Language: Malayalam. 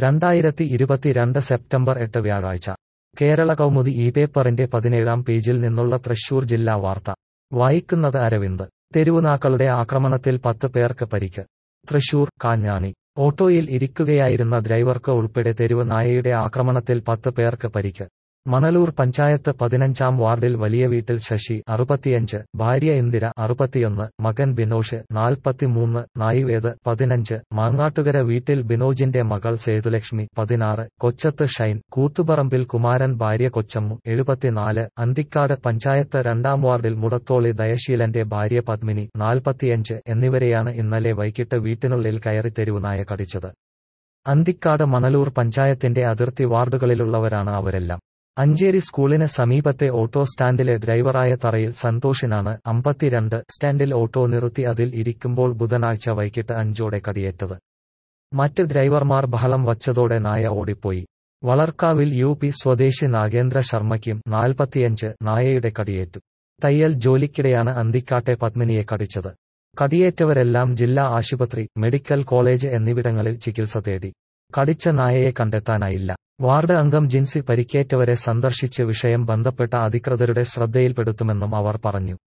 രണ്ടായിരത്തി ഇരുപത്തിരണ്ട് സെപ്റ്റംബർ എട്ട് വ്യാഴാഴ്ച കേരള കൗമുദി ഈ പേപ്പറിന്റെ പതിനേഴാം പേജിൽ നിന്നുള്ള തൃശൂർ ജില്ലാ വാർത്ത വായിക്കുന്നത് അരവിന്ദ് തെരുവുനാക്കളുടെ ആക്രമണത്തിൽ പത്ത് പേർക്ക് പരിക്ക് തൃശൂർ കാഞ്ഞാണി ഓട്ടോയിൽ ഇരിക്കുകയായിരുന്ന ഡ്രൈവർക്ക് ഉൾപ്പെടെ തെരുവ് നായയുടെ ആക്രമണത്തിൽ പത്ത് പേർക്ക് പരിക്ക് മണലൂർ പഞ്ചായത്ത് പതിനഞ്ചാം വാർഡിൽ വലിയ വീട്ടിൽ ശശി അറുപത്തിയഞ്ച് ഭാര്യ ഇന്ദിര അറുപത്തിയൊന്ന് മകൻ ബിനോഷ് നാൽപ്പത്തിമൂന്ന് നായിവേദ് പതിനഞ്ച് മാങ്ങാട്ടുകര വീട്ടിൽ ബിനോജിന്റെ മകൾ സേതുലക്ഷ്മി പതിനാറ് കൊച്ചത്ത് ഷൈൻ കൂത്തുപറമ്പിൽ കുമാരൻ ഭാര്യ കൊച്ചമ്മു എഴുപത്തിനാല് അന്തിക്കാട് പഞ്ചായത്ത് രണ്ടാം വാർഡിൽ മുടത്തോളി ദയശീലന്റെ ഭാര്യ പത്മിനി നാൽപ്പത്തിയഞ്ച് എന്നിവരെയാണ് ഇന്നലെ വൈകിട്ട് വീട്ടിനുള്ളിൽ കയറി തെരുവുനായ കടിച്ചത് അന്തിക്കാട് മണലൂർ പഞ്ചായത്തിന്റെ അതിർത്തി വാർഡുകളിലുള്ളവരാണ് അവരെല്ലാം അഞ്ചേരി സ്കൂളിന് സമീപത്തെ ഓട്ടോ സ്റ്റാൻഡിലെ ഡ്രൈവറായ തറയിൽ സന്തോഷിനാണ് അമ്പത്തിരണ്ട് സ്റ്റാൻഡിൽ ഓട്ടോ നിർത്തി അതിൽ ഇരിക്കുമ്പോൾ ബുധനാഴ്ച വൈകിട്ട് അഞ്ചോടെ കടിയേറ്റത് മറ്റ് ഡ്രൈവർമാർ ബഹളം വച്ചതോടെ നായ ഓടിപ്പോയി വളർക്കാവിൽ യു പി സ്വദേശി നാഗേന്ദ്ര ശർമ്മയ്ക്കും നാൽപ്പത്തിയഞ്ച് നായയുടെ കടിയേറ്റു തയ്യൽ ജോലിക്കിടെയാണ് അന്തിക്കാട്ടെ പത്മിനിയെ കടിച്ചത് കടിയേറ്റവരെല്ലാം ജില്ലാ ആശുപത്രി മെഡിക്കൽ കോളേജ് എന്നിവിടങ്ങളിൽ ചികിത്സ തേടി കടിച്ച നായയെ കണ്ടെത്താനായില്ല വാർഡ് അംഗം ജിൻസി പരിക്കേറ്റവരെ സന്ദർശിച്ച് വിഷയം ബന്ധപ്പെട്ട അധികൃതരുടെ ശ്രദ്ധയിൽപ്പെടുത്തുമെന്നും അവർ പറഞ്ഞു